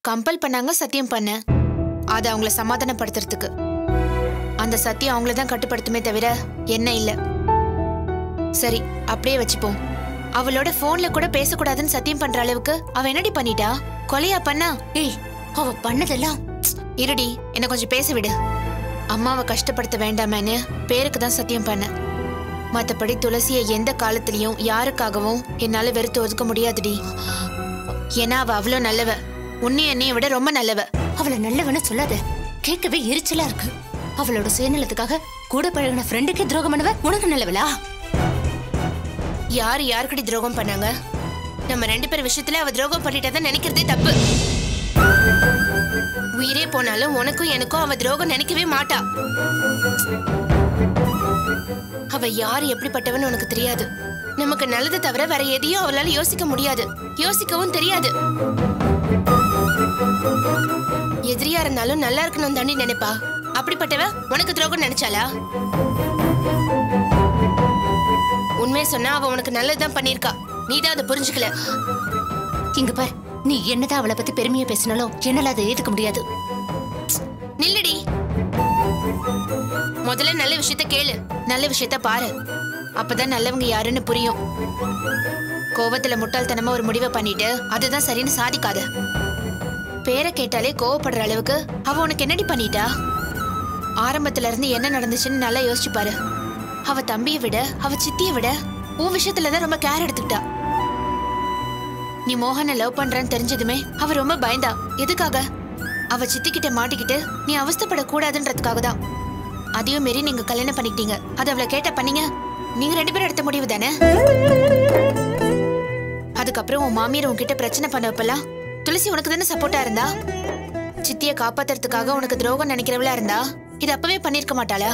Compel பண்ணாங்க சத்தியம் பண்ண அதை அவங்கள சமாதானப்படுத்துறதுக்கு அந்த சத்தியம் அவங்கள தான் கட்டுப்படுத்துமே தவிர என்ன இல்ல சரி அப்படியே வச்சுப்போம் அவளோட போன்ல கூட பேசக்கூடாதுன்னு சத்தியம் பண்ற அளவுக்கு அவ என்னடி பண்ணிட்டா கொலையா பண்ணா ஏய் அவ பண்ணதெல்லாம் இருடி என்ன கொஞ்சம் பேச விடு அம்மாவை கஷ்டப்படுத்த வேண்டாமேன்னு பேருக்கு தான் சத்தியம் பண்ண மத்தபடி துளசியை எந்த காலத்திலயும் யாருக்காகவும் என்னால வெறுத்து ஒதுக்க முடியாதுடி ஏன்னா அவ அவ்வளோ நல்லவ உன்னை என்னைய விட ரொம்ப நல்லவ அவளை நல்லவன்னு சொல்லாத கேட்கவே எரிச்சலா இருக்கு அவளோட சுயநலத்துக்காக கூட பழகின ஃப்ரெண்டுக்கே துரோகம் பண்ணவ உனக்கு நல்லவளா யார் யாருக்கடி துரோகம் பண்ணாங்க நம்ம ரெண்டு பேர் விஷயத்துல அவ துரோகம் பண்ணிட்டதான் நினைக்கிறதே தப்பு உயிரே போனாலும் உனக்கும் எனக்கும் அவ துரோகம் நினைக்கவே மாட்டா அவ யார் எப்படிப்பட்டவன்னு உனக்கு தெரியாது நமக்கு நல்லது தவிர வேற எதையும் அவளால யோசிக்க முடியாது யோசிக்கவும் தெரியாது எதிரியா இருந்தாலும் நல்லா இருக்கணும் தாண்டி நினைப்பா அப்படிப்பட்டவ உனக்கு துரோகம் நினைச்சாளா உண்மையை சொன்னா அவ உனக்கு நல்லதுதான் பண்ணிருக்கா நீதான் அதை புரிஞ்சுக்கல இங்க பார் நீ என்னதான் அவளை பத்தி பெருமையா பேசினாலும் என்னால அதை ஏத்துக்க முடியாது நில்லுடி முதல்ல நல்ல விஷயத்த கேளு நல்ல விஷயத்த பாரு அப்பதான் நல்லவங்க யாருன்னு புரியும் கோவத்துல முட்டாள்தனமா ஒரு முடிவை பண்ணிட்டு அதுதான் சரின்னு சாதிக்காத பேரை கேட்டாலே கோவப்படுற அளவுக்கு அவ உனக்கு என்னடி பண்ணிட்டா ஆரம்பத்துல இருந்து என்ன நடந்துச்சுன்னு நல்லா யோசிச்சு பாரு அவ தம்பியை விட அவ சித்தியை விட உன் விஷயத்துலதான் ரொம்ப கேர் எடுத்துக்கிட்டா நீ மோகனை லவ் பண்றன்னு தெரிஞ்சதுமே அவ ரொம்ப பயந்தா எதுக்காக அவ சித்திக்கிட்ட மாட்டிக்கிட்டு நீ அவஸ்தைப்படக்கூடாதுன்றதுக்காக தான் அதையும் மீறி நீங்க கல்யாணம் பண்ணிக்கிட்டீங்க அது அவளை கேட்ட பண்ணீங்க நீங்க ரெண்டு பேரும் எடுத்த முடிவு தானே அதுக்கப்புறம் உன் மாமியார் உன்கிட்ட பிரச்சனை பண்ணப்பெல்லாம் துளசி உனக்கு தானே சப்போர்ட்டா இருந்தா சித்திய காப்பாத்துறதுக்காக உனக்கு துரோகம் நினைக்கிறவளா இருந்தா இது அப்பவே பண்ணிருக்க மாட்டாளா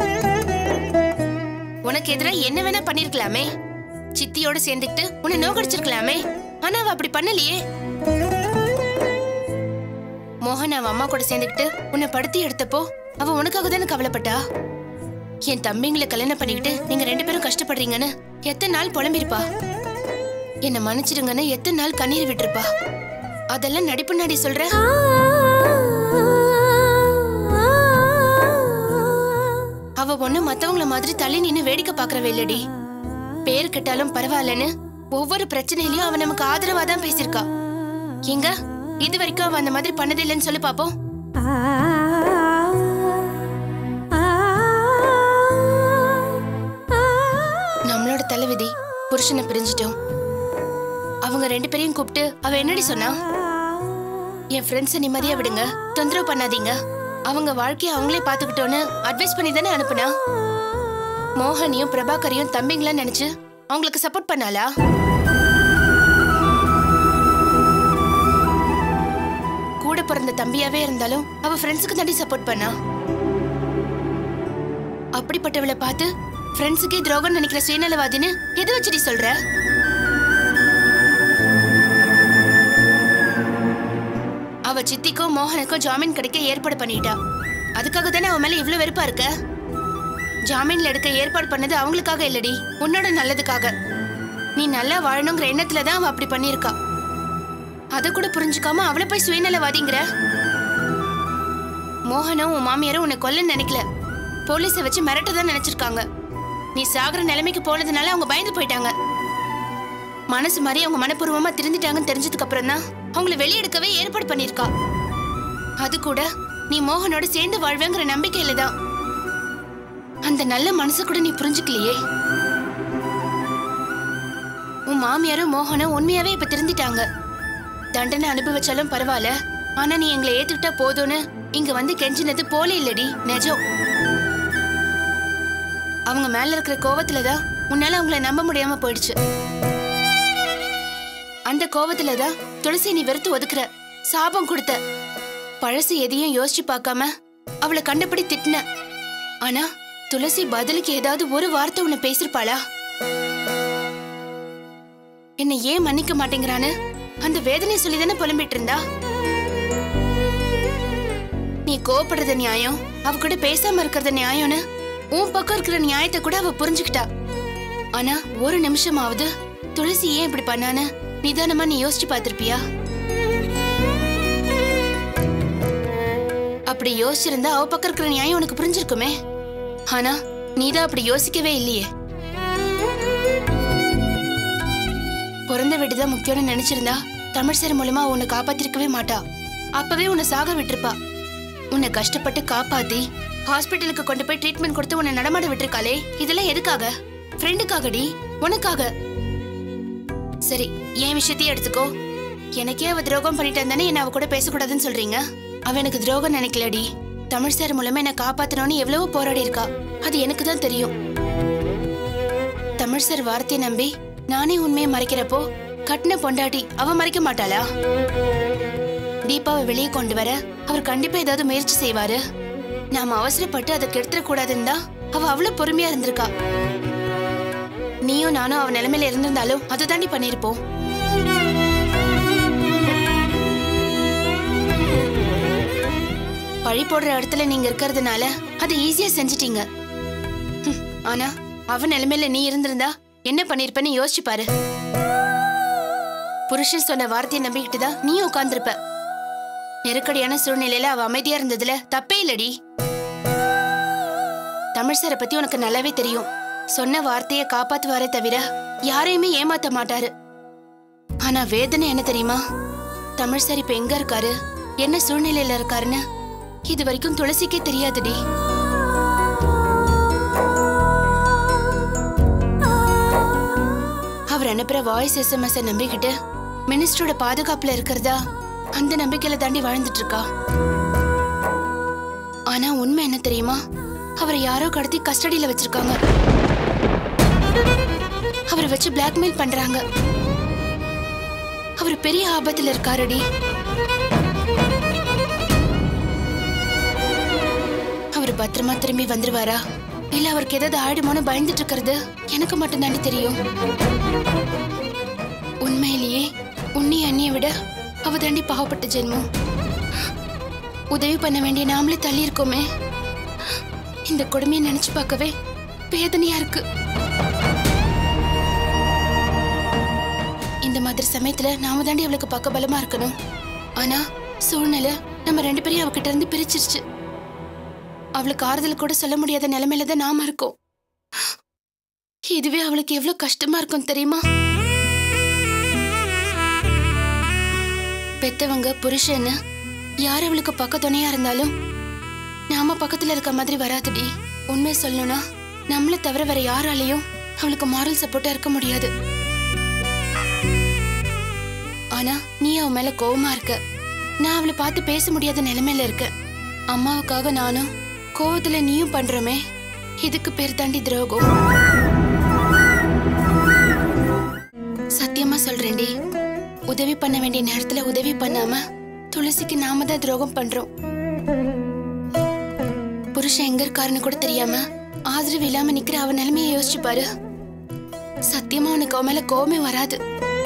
உனக்கு எதிரா என்ன வேணா பண்ணிருக்கலாமே சித்தியோட சேர்ந்துக்கிட்டு உன்னை நோக்கடிச்சிருக்கலாமே ஆனா அவ அப்படி பண்ணலையே மோகன் அவ அம்மா கூட சேர்ந்துக்கிட்டு உன்னை படுத்தி எடுத்தப்போ அவ உனக்காக தானே கவலைப்பட்டா என் தம்பிங்களை கல்யாணம் பண்ணிக்கிட்டு நீங்க ரெண்டு பேரும் கஷ்டப்படுறீங்கன்னு எத்தனை நாள் புலம்பிருப்பா என்ன மன்னிச்சிடுங்கன்னு எத்தனை நாள் கண்ணீர் விட்டுருப்பா அதெல்லாம் நடிப்பு நாடி சொல்ற அவ ஒண்ணு மத்தவங்கள மாதிரி தள்ளி நின்னு வேடிக்கை பாக்குறவ இல்லடி பேர் கெட்டாலும் பரவாயில்லன்னு ஒவ்வொரு பிரச்சனையிலயும் அவ நமக்கு ஆதரவா தான் பேசியிருக்கா எங்க இது வரைக்கும் அவ அந்த மாதிரி பண்ணதில்லைன்னு சொல்லி பாப்போம் நம்மளோட தலைவிதி புருஷனை பிரிஞ்சிட்டோம் அவங்க ரெண்டு பேரையும் கூப்பிட்டு அவ என்னடி சொன்னா என் ஃப்ரெண்ட்ஸை நிம்மதியா விடுங்க தொந்தரவு பண்ணாதீங்க அவங்க வாழ்க்கைய அவங்களே பாத்துக்கிட்டோன்னு அட்வைஸ் பண்ணி தானே அனுப்புனா மோகனையும் பிரபாகரையும் தம்பிங்களா நினைச்சு அவங்களுக்கு சப்போர்ட் பண்ணாளா கூட பிறந்த தம்பியாவே இருந்தாலும் அவ ஃப்ரெண்ட்ஸுக்கு தாண்டி சப்போர்ட் பண்ணா அப்படிப்பட்டவளை பார்த்து ஃப்ரெண்ட்ஸுக்கே துரோகம் நினைக்கிற சுயநலவாதின்னு எதை வச்சுடி சொல்ற அவ சித்திக்கும் மோகனுக்கும் ஜாமீன் கிடைக்க ஏற்பாடு பண்ணிட்டா அதுக்காக தானே அவன் மேல இவ்ளோ வெறுப்பா இருக்க ஜாமீன்ல எடுக்க ஏற்பாடு பண்ணது அவங்களுக்காக இல்லடி உன்னோட நல்லதுக்காக நீ நல்லா வாழணுங்கிற எண்ணத்துல தான் அவ அப்படி பண்ணிருக்கா அத கூட புரிஞ்சுக்காம அவளை போய் சுயநலவாதிங்கிற மோகனும் உன் மாமியாரும் உன்னை கொல்ல நினைக்கல போலீஸை வச்சு மிரட்ட தான் நினைச்சிருக்காங்க நீ சாகுற நிலைமைக்கு போனதுனால அவங்க பயந்து போயிட்டாங்க மனசு மாதிரி அவங்க மனப்பூர்வமா திருந்திட்டாங்கன்னு தெரிஞ்சதுக்கு அப்புறம் தான் அவங்கள வெளியெடுக்கவே ஏற்பாடு பண்ணிருக்கா அது கூட நீ மோகனோட சேர்ந்து வாழ்வேங்கிற நம்பிக்கையில தான் அந்த நல்ல மனசு கூட நீ புரிஞ்சுக்கலையே உன் மாமியாரும் மோகனும் உண்மையாவே இப்ப திருந்திட்டாங்க தண்டனை அனுபவிச்சாலும் பரவாயில்ல ஆனா நீ எங்களை ஏத்துக்கிட்டா போதும்னு இங்க வந்து கெஞ்சினது போல இல்லடி நிஜம் அவங்க மேல இருக்கிற கோவத்துல தான் உன்னால அவங்கள நம்ப முடியாம போயிடுச்சு அந்த கோவத்துல தான் துளசி நீ வெறுத்து ஒதுக்குற சாபம் கொடுத்த பழசு எதையும் யோசிச்சு பார்க்காம அவளை கண்டபடி திட்டின ஆனா துளசி பதிலுக்கு ஏதாவது ஒரு வார்த்தை உன்னை பேசிருப்பாளா என்னை ஏன் மன்னிக்க மாட்டேங்கிறான்னு அந்த வேதனை சொல்லி தானே புலம்பிட்டு இருந்தா நீ கோவப்படுறது நியாயம் அவ கூட பேசாம இருக்கிறது நியாயம்னு உன் பக்கம் இருக்கிற நியாயத்தை கூட அவ புரிஞ்சுக்கிட்டா ஆனா ஒரு நிமிஷமாவது துளசி ஏன் இப்படி பண்ணான்னு நிதானமா நீ யோசிச்சு பார்த்திருப்பியா அப்படி யோசிச்சிருந்தா அவ பக்கம் இருக்கிற நியாயம் உனக்கு புரிஞ்சிருக்குமே ஆனா நீதான் அப்படி யோசிக்கவே இல்லையே பிறந்த வீடுதான் முக்கியம்னு நினைச்சிருந்தா தமிழ் சார் மூலமா உன்னை காப்பாத்திருக்கவே மாட்டா அப்பவே உன்னை சாக விட்டிருப்பா உன்னை கஷ்டப்பட்டு காப்பாத்தி ஹாஸ்பிட்டலுக்கு கொண்டு போய் ட்ரீட்மெண்ட் கொடுத்து உன்னை நடமாட விட்டிருக்காளே இதெல்லாம் எதுக்காக ஃப்ரெண்டுக்காகடி உனக்காக சரி என் விஷயத்தையே எடுத்துக்கோ எனக்கே அவ துரோகம் பண்ணிட்டு இருந்தானே என்ன அவ கூட பேசக்கூடாதுன்னு சொல்றீங்க அவ எனக்கு துரோகம் நினைக்கலடி தமிழ் சார் மூலமா என்ன காப்பாத்தணும்னு எவ்வளவோ போராடி இருக்கா அது எனக்கு தான் தெரியும் தமிழ் சார் வார்த்தையை நம்பி நானே உண்மையை மறைக்கிறப்போ கட்டின பொண்டாட்டி அவ மறைக்க மாட்டாளா தீபாவை வெளியே கொண்டு வர அவர் கண்டிப்பா ஏதாவது முயற்சி செய்வாரு நாம அவசரப்பட்டு அதை கெடுத்துட கூடாதுன்னு தான் அவ அவ்வளவு பொறுமையா இருந்திருக்கா நீயும் நானும் அவ நிலைமையில இருந்திருந்தாலும் அதை தாண்டி பண்ணிருப்போம் பழி போடுற இடத்துல நீங்க இருக்கிறதுனால அதை ஈஸியா செஞ்சிட்டீங்க ஹம், ஆனா அவ நிலைமையில நீ இருந்திருந்தா என்ன பண்ணிருப்பன்னு யோசிச்சு பாரு புருஷன் சொன்ன வார்த்தையை நம்பிக்கிட்டு தான் நீ உட்கார்ந்திருப்ப நெருக்கடியான சூழ்நிலையில அவ அமைதியா இருந்ததுல தப்பே இல்லடி தமிழ் சாரை பத்தி உனக்கு நல்லாவே தெரியும் சொன்ன வார்த்தையை காப்பாத்துவாரே தவிர யாரையுமே ஏமாத்த மாட்டாரு ஆனா வேதனை என்ன தெரியுமா தமிழ் சார் இப்ப எங்க இருக்காரு என்ன சூழ்நிலையில இருக்காருன்னு இது வரைக்கும் துளசிக்கே தெரியாதுடி அவர் அனுப்புற வாய்ஸ் எஸ்எம்எஸ் நம்பிக்கிட்டு மினிஸ்டரோட பாதுகாப்புல இருக்கிறதா அந்த நம்பிக்கையில தாண்டி வாழ்ந்துட்டு இருக்கா ஆனா உண்மை என்ன தெரியுமா அவரை யாரோ கடத்தி கஸ்டடியில வச்சிருக்காங்க அவரை வச்சு பிளாக்மெயில் பண்றாங்க அவர் பெரிய ஆபத்துல இருக்காருடி அவர் பத்திரமா திரும்பி வந்துருவாரா இல்ல அவருக்கு ஏதாவது ஆயிடுமோன்னு பயந்துட்டு இருக்கிறது எனக்கு மட்டும் தாண்டி தெரியும் உண்மையிலேயே உன்னி அண்ணியை விட அவ தாண்டி பாவப்பட்ட ஜென்மம் உதவி பண்ண வேண்டிய நாமளே தள்ளி இருக்கோமே இந்த கொடுமையை நினைச்சு பார்க்கவே வேதனையா இருக்கு இந்த மாதிரி சமயத்துல நாம தாண்டி அவளுக்கு பக்க பலமா இருக்கணும் ஆனா சூழ்நிலை நம்ம ரெண்டு பேரையும் அவகிட்ட இருந்து பிரிச்சிருச்சு அவளுக்கு ஆறுதல் கூட சொல்ல முடியாத நிலைமையில தான் நாம இருக்கோம் இதுவே அவளுக்கு எவ்வளவு கஷ்டமா இருக்கும் தெரியுமா பெத்தவங்க புருஷன்னு யார் அவளுக்கு பக்க துணையா இருந்தாலும் நாம பக்கத்துல இருக்க மாதிரி வராதுடி உண்மை சொல்லணும்னா நம்மள தவிர வேற யாராலையும் அவளுக்கு மாரல் சப்போர்ட்டா இருக்க முடியாது ஆனா நீ அவன் மேல கோவமா இருக்க நான் அவளை பார்த்து பேச முடியாத நிலைமையில இருக்க அம்மாவுக்காக நானும் கோவத்துல நீயும் பண்றோமே இதுக்கு பேர் தாண்டி துரோகம் சத்தியமா சொல்றேன்டி உதவி பண்ண வேண்டிய நேரத்துல உதவி பண்ணாம துளசிக்கு நாம தான் துரோகம் பண்றோம் புருஷன் எங்க இருக்காருன்னு கூட தெரியாம ஆதரவு இல்லாம நிக்கிற அவன் நிலைமையை யோசிச்சு பாரு சத்தியமா உனக்கு அவன் மேல கோவமே வராது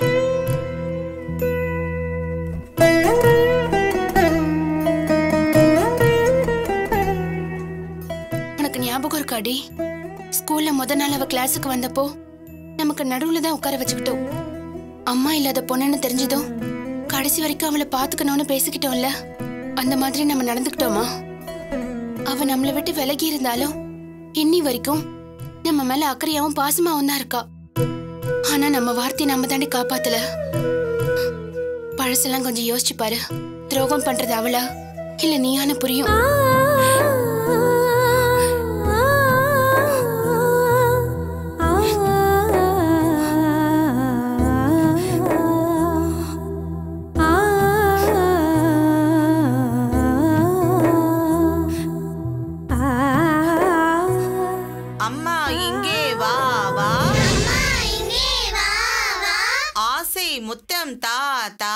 உனக்கு ஞாபகம் இருக்காடி ஸ்கூல்ல முத நாள் அவ கிளாஸுக்கு வந்தப்போ நமக்கு நடுவுல தான் உட்கார வச்சுக்கிட்டோம் அம்மா இல்லாத பொண்ணுன்னு தெரிஞ்சதும் கடைசி வரைக்கும் அவளை பாத்துக்கணும்னு பேசிக்கிட்டோம்ல அந்த மாதிரி நம்ம நடந்துக்கிட்டோமா அவ நம்மளை விட்டு விலகி இருந்தாலும் இன்னி வரைக்கும் நம்ம மேல அக்கறையாவும் பாசமாவும் தான் இருக்கா ஆனா நம்ம வார்த்தையை நம்ம தாண்டி காப்பாத்தல பழசெல்லாம் கொஞ்சம் யோசிச்சு பாரு துரோகம் பண்றது அவளா இல்ல நீயான புரியும் அம்மா இங்கே வா வா ஆசை முத்தம் தா தா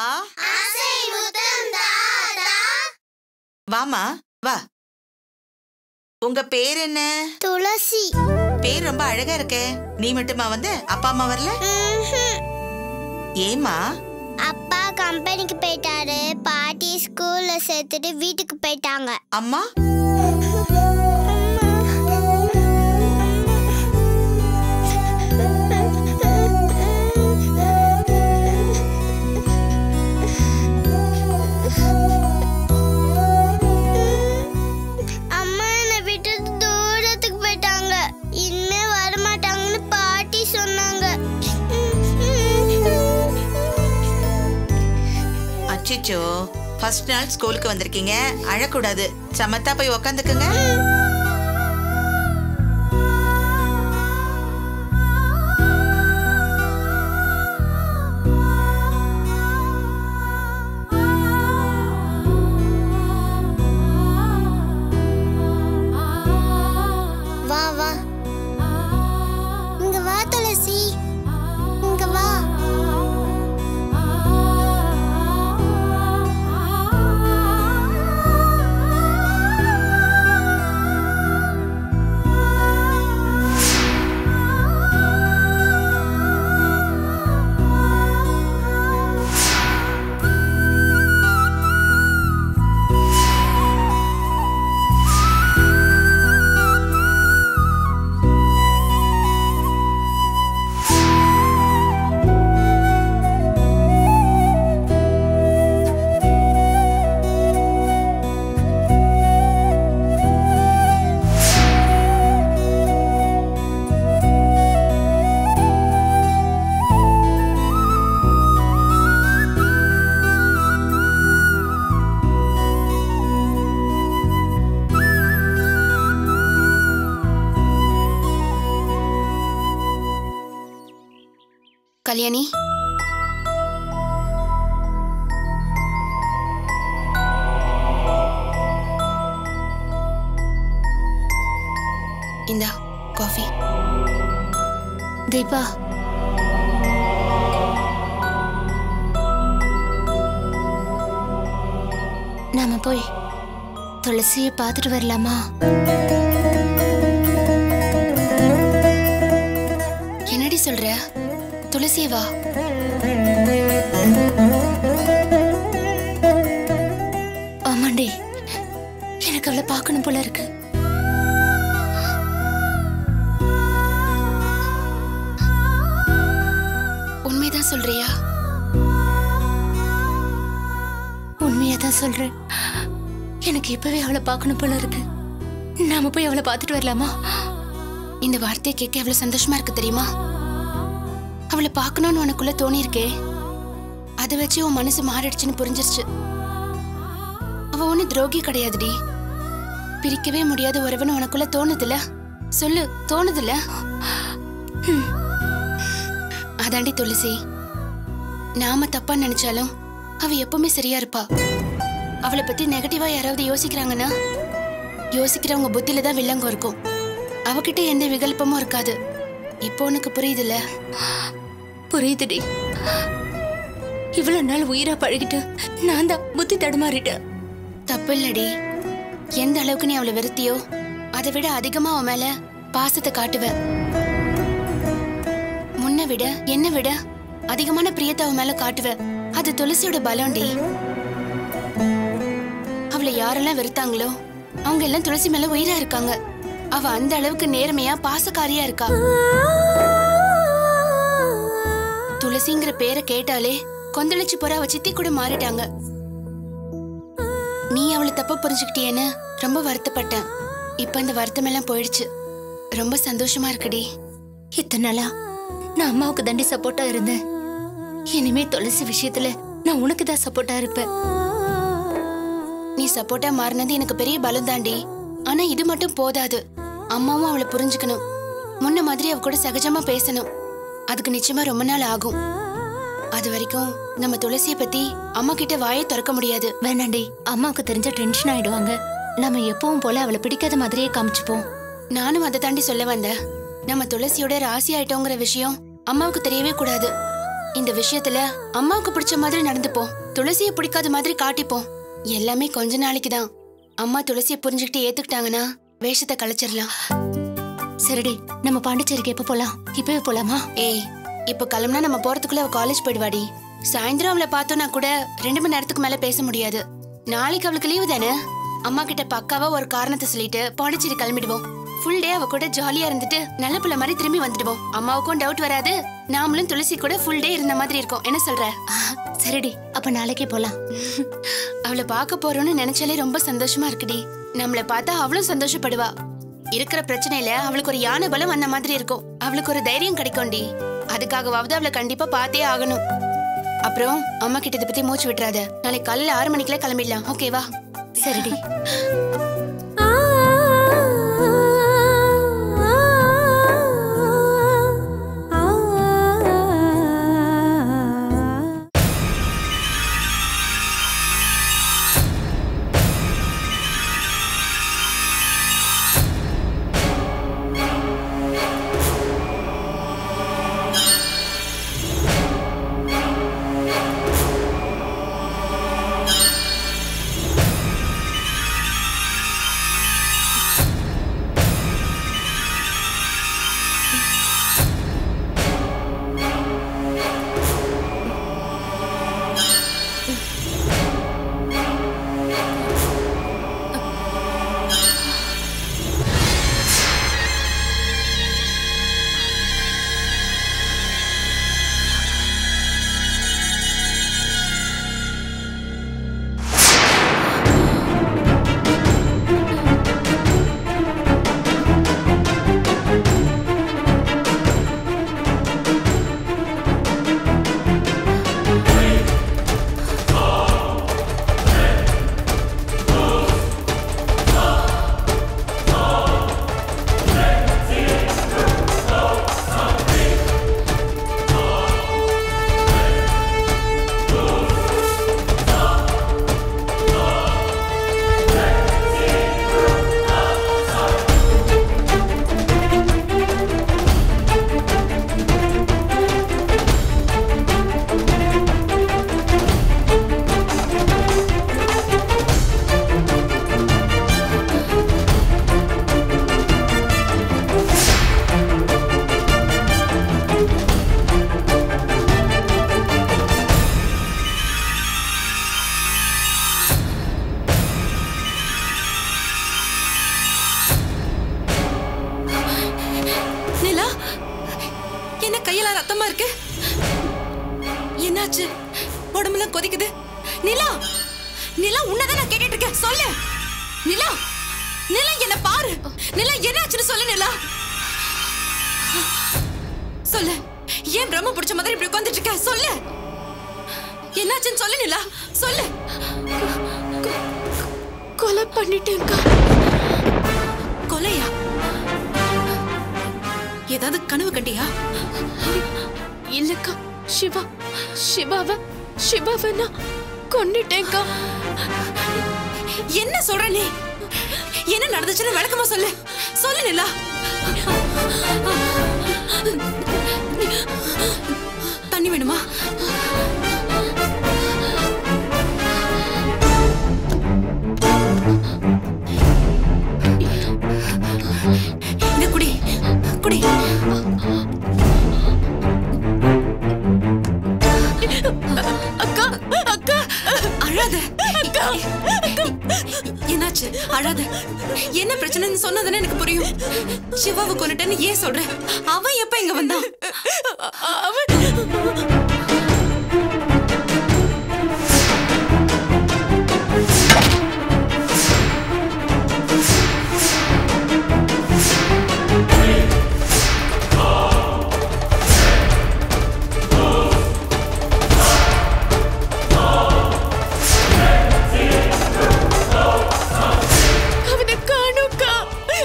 வாமா வா உங்க பேர் என்ன துளசி பேர் ரொம்ப அழகா இருக்கே நீ மட்டுமா வந்த அப்பா அம்மா வரல ஏமா அப்பா கம்பெனிக்கு போயிட்டாரு பாட்டி ஸ்கூல்ல சேர்த்துட்டு வீட்டுக்கு போயிட்டாங்க அம்மா அச்சிச்சோ ஃபர்ஸ்ட் நாள் ஸ்கூலுக்கு வந்திருக்கீங்க அழக்கூடாது சமத்தா போய் உக்காந்துக்குங்க வா வா இங்க வா துளசி இங்க வா கல்யாணி இந்தா காஃபி தீபா நாம போய் துளசியை பார்த்துட்டு வரலாமா என்னடி சொல்ற துளசி வா ஆமாண்டி எனக்கு அவளை பார்க்கணும் போல இருக்கு உண்மைதான் சொல்றியா உண்மையா தான் சொல்றேன் எனக்கு இப்பவே அவளை பார்க்கணும் போல இருக்கு நாம போய் அவளை பார்த்துட்டு வரலாமா இந்த வார்த்தையை கேட்க எவ்வளவு சந்தோஷமா இருக்கு தெரியுமா அவளை பார்க்கணும்னு உனக்குள்ள தோணியிருக்கே அதை வச்சு உன் மனசு மாறிடுச்சுன்னு புரிஞ்சிருச்சு அவ ஒண்ணு துரோகி கிடையாதுடி பிரிக்கவே முடியாத உறவுன்னு உனக்குள்ள தோணுதுல சொல்லு தோணுதுல ஹம். அதாண்டி துளசி நாம தப்பா நினைச்சாலும் அவ எப்பவுமே சரியா இருப்பா அவளை பத்தி நெகட்டிவா யாராவது யோசிக்கிறாங்கன்னா யோசிக்கிறவங்க புத்தியில தான் வில்லங்கம் இருக்கும் அவகிட்ட எந்த விகல்பமும் இருக்காது இப்போ உனக்கு புரியுதுல்ல புரியுதுடி இவ்வளவு நாள் உயிரா பழகிட்டு நான் தான் புத்தி தடுமாறிட்டேன் தப்பு இல்லடி எந்த அளவுக்கு நீ அவளை வெறுத்தியோ அதை விட அதிகமா அவன் மேல பாசத்தை காட்டுவ முன்ன விட என்ன விட அதிகமான பிரியத்தை அவன் மேல காட்டுவ அது துளசியோட பலம்டி அவளை யாரெல்லாம் வெறுத்தாங்களோ அவங்க எல்லாம் துளசி மேல உயிரா இருக்காங்க அவ அந்த அளவுக்கு நேர்மையா பாசக்காரியா இருக்கா துளசிங்கிற பேரை கேட்டாலே கொந்தளிச்சு போற அவ சித்தி கூட மாறிட்டாங்க நீ அவளை தப்பா புரிஞ்சுக்கிட்டியேன்னு ரொம்ப வருத்தப்பட்டேன் இப்ப இந்த வருத்தம் எல்லாம் போயிடுச்சு ரொம்ப சந்தோஷமா இருக்குடி இத்தனை நாளா நான் அம்மாவுக்கு தாண்டி சப்போர்ட்டா இருந்தேன் இனிமே துளசி விஷயத்துல நான் உனக்கு தான் சப்போர்ட்டா இருப்பேன் நீ சப்போர்ட்டா மாறினது எனக்கு பெரிய பலம் தாண்டி ஆனா இது மட்டும் போதாது அம்மாவும் அவளை புரிஞ்சுக்கணும் முன்ன மாதிரி அவ கூட சகஜமா பேசணும் அதுக்கு நிச்சயமா ரொம்ப நாள் ஆகும் அது வரைக்கும் நம்ம துளசியை பத்தி அம்மா கிட்ட வாயை திறக்க முடியாது வேணாண்டி அம்மாவுக்கு தெரிஞ்ச டென்ஷன் ஆயிடுவாங்க நம்ம எப்பவும் போல அவளை பிடிக்காத மாதிரியே காமிச்சுப்போம் நானும் அதை தாண்டி சொல்ல வந்தேன் நம்ம துளசியோட ராசி ஆயிட்டோங்கிற விஷயம் அம்மாவுக்கு தெரியவே கூடாது இந்த விஷயத்துல அம்மாவுக்கு பிடிச்ச மாதிரி நடந்துப்போம் துளசியை பிடிக்காத மாதிரி காட்டிப்போம் எல்லாமே கொஞ்ச நாளைக்கு தான் அம்மா துளசியை புரிஞ்சுக்கிட்டு ஏத்துக்கிட்டாங்கன்னா வேஷத்தை கலைச்சிடலாம் சரிடி நம்ம பாண்டிச்சேரிக்கு எப்ப போலாம் இப்பவே போலாமா ஏய் இப்போ கிளம்புனா நம்ம போறதுக்குள்ள அவ காலேஜ் போயிடுவாடி சாயந்தரம் அவளை பார்த்தோன்னா கூட ரெண்டு மணி நேரத்துக்கு மேல பேச முடியாது நாளைக்கு அவளுக்கு லீவு தானே அம்மா கிட்ட பக்காவா ஒரு காரணத்தை சொல்லிட்டு பாண்டிச்சேரி கிளம்பிடுவோம் ஃபுல் டே அவ கூட ஜாலியா இருந்துட்டு நல்ல பிள்ளை மாதிரி திரும்பி வந்துடுவோம் அம்மாவுக்கும் டவுட் வராது நாமளும் துளசி கூட ஃபுல் டே இருந்த மாதிரி இருக்கும் என்ன சொல்ற ஆ, சரிடி அப்ப நாளைக்கே போலாம் அவளை பார்க்க போறோம்னு நினைச்சாலே ரொம்ப சந்தோஷமா இருக்குடி நம்மள பார்த்தா அவளும் சந்தோஷப்படுவா இருக்கிற பிரச்சனையில அவளுக்கு ஒரு யானை பலம் வந்த மாதிரி இருக்கும் அவளுக்கு ஒரு தைரியம் கிடைக்கும்டி அதுக்காகவாவது அவளை கண்டிப்பா பார்த்தே ஆகணும் அப்புறம் அம்மா கிட்ட இதை பத்தி மூச்சு விட்டுறாத நாளைக்கு காலையில ஆறு மணிக்கெல்லாம் கிளம்பிடலாம் ஓகேவா சரிடி நிலா என்ன கையெல்லாம் ரத்தமா இருக்கு என்னாச்சு உடம்புலாம் கொதிக்குது நிலா நிலா உன்னதான் நான் கேட்டுட்டு இருக்கேன் சொல்லு நிலா நிலா என்ன பாரு நிலா என்னாச்சுன்னு சொல்லு நிலா சொல்லு ஏன் பிரம்ம பிடிச்ச மாதிரி இப்படி உட்கார்ந்துட்டு இருக்க சொல்லு என்னாச்சுன்னு சொல்லு நிலா சொல்லு கொலை பண்ணிட்டேங்க்கா கொலையா ஏதாவது கனவு கண்டியா இல்லக்கா சிவா சிவாவ சிவாவ நான் கொன்னுட்டேங்க்கா என்ன சொல்ற நீ என்ன நடந்துச்சுன்னு விளக்கமா சொல்லு சொல்லு நிலா தண்ணி வேணுமா இந்த குடி குடி அக்கா அக்கா அழாத அக்கா என்னாச்சு அழாத என்ன பிரச்சனைன்னு சொன்னதுன்னு எனக்கு புரியும் சிவாவை கொண்டுட்டேன்னு ஏன் சொல்ற அவன் எப்ப இங்க வந்தான் அவனை காணுக்கா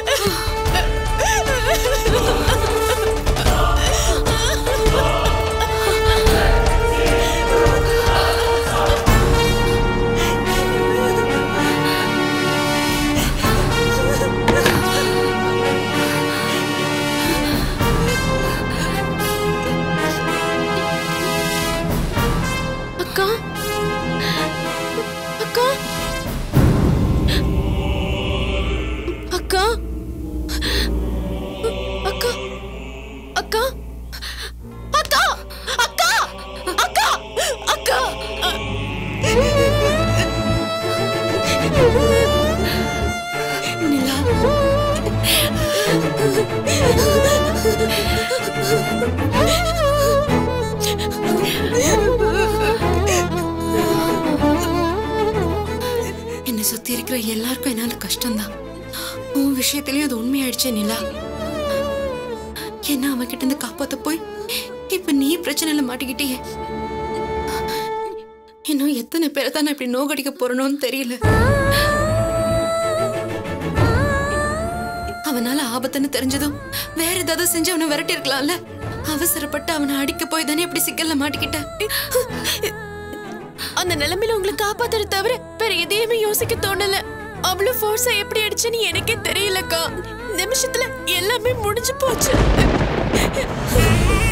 அக்கா அக்கா அக்கா அக்கா அக்கா அக்கா அக்கா அக்கா அக்கா நிலா என்னை சுத்தி இருக்கிற எல்லாருக்கும் என்னால கஷ்டம்தான் உன் விஷயத்திலயும் அது உண்மையாயிடுச்சே நிலா என்ன அவகிட்ட இருந்து காப்பாத்த போய் இப்ப நீ பிரச்சனையில மாட்டிக்கிட்டியே இன்னும் எத்தனை பேரை தான் நான் இப்படி நோகடிக்க போறணும்னு தெரியல அவனால ஆபத்துன்னு தெரிஞ்சதும் வேற ஏதாவது செஞ்சு அவனை விரட்டி இருக்கலாம்ல அவசரப்பட்டு அவனை அடிக்க போய் தானே இப்படி சிக்கல்ல மாட்டிக்கிட்டேன் அந்த நிலைமையில உங்களை காப்பாத்துற தவிர வேற எதையுமே யோசிக்க தோணல அவ்வளவு ஃபோர்ஸா எப்படி அடிச்சேன்னு எனக்கே தெரியலக்கா நிமிஷத்துல எல்லாமே முடிஞ்சு போச்சு